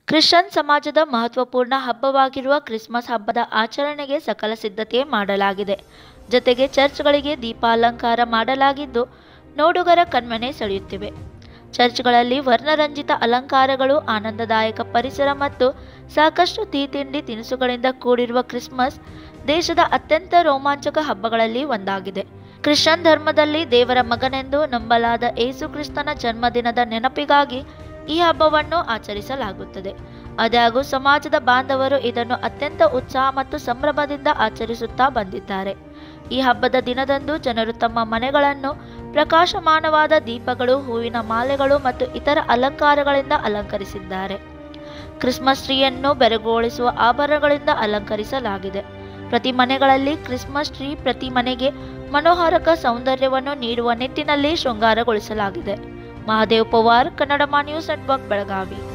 Christian ಸಮಾಜದ ಮಹತ್ವಪೂರ್ಣ ಹಬ್ಬವಾಗಿರುವ Christmas ಹಬ್ಬದ ಆಚರಣೆಗೆ ಸಕಲ ಸಿದ್ಧತೆ ಮಾಡಲಾಗಿದೆ ಜತೆಗೆ ಚರ್ಚ್ಗಳಿಗೆ ದೀಪಾಲಂಕಾರ ಮಾಡಲಾಗಿದ್ದು ನೋಡುಗರ ಕಣ್ಮನೆ ಸೆಳೆಯುತ್ತಿವೆ ಚರ್ಚ್ಗಳಲ್ಲಿ ವರ್ಣರಂಜಿತ ಅಲಂಕಾರಗಳು ಆನಂದದಾಯಕ ಪರಿಸರ ಮತ್ತು ಸಾಕಷ್ಟು ಸಿಹಿ ತಿಂಡಿ ತಿನಿಸುಗಳಿಂದ ಕೂಡಿರುವ ಕ್ರಿಸ್ಮಸ್ ದೇಶದ ಅತ್ಯಂತ ರೋಮಾಂಚಕ ಹಬ್ಬಗಳಲ್ಲಿ ಒಂದಾಗಿದೆ ಕ್ರಿಶ್ಚಿಯನ್ ಧರ್ಮದಲ್ಲಿ ದೇವರ ಮಗನೆಂದು ನಂಬಲಾದ ಏಸು ಕ್ರಿಸ್ತನ ಜನ್ಮದಿನದ ನೆನಪಿಗಾಗಿ ಈ ಹಬ್ಬವನ್ನು ಆಚರಿಸಲಾಗುತ್ತದೆ ಆದಾಗ್ಯೂ ಸಮಾಜದ ಬಾಂಧವರು ಇದನ್ನು ಅತ್ಯಂತ ಉತ್ಸಾಹ ಮತ್ತು ಸಂಭ್ರಮದಿಂದ ಆಚರಿಸುತ್ತಾ ಬಂದಿದ್ದಾರೆ ಈ ಹಬ್ಬದ ದಿನದಂದು ಜನರು ತಮ್ಮ ಮನೆಗಳನ್ನು ಪ್ರಕಾಶಮಾನವಾದ ದೀಪಗಳು ಹೂವಿನ ಮಾಲೆಗಳು ಮತ್ತು ಇತರ ಅಲಂಕಾರಗಳಿಂದ ಅಲಂಕರಿಸಿದ್ದಾರೆ ಕ್ರಿಸ್ಮಸ್ ಟ್ರೀಯನ್ನು ಬೆರಗುಗೊಳಿಸುವ ಆಭರಣಗಳಿಂದ ಅಲಂಕರಿಸಲಾಗಿದೆ ಪ್ರತಿ ಮನೆಗಳಲ್ಲಿ ಕ್ರಿಸ್ಮಸ್ ಟ್ರೀ ಪ್ರತಿ ಮನೆಗೆ ಮನೋಹರಕ ಸೌಂದರ್ಯವನ್ನು ನೀಡುವ ನಿಟ್ಟಿನಲ್ಲಿ ಶೃಂಗಾರಗೊಳಿಸಲಾಗಿದೆ ಮಹಾದೇವ್ ಪವಾರ್ ಕನ್ನಡ ನ್ಯೂಸ್ ನೆಟ್ವರ್ಕ್ ಬೆಳಗಾವಿ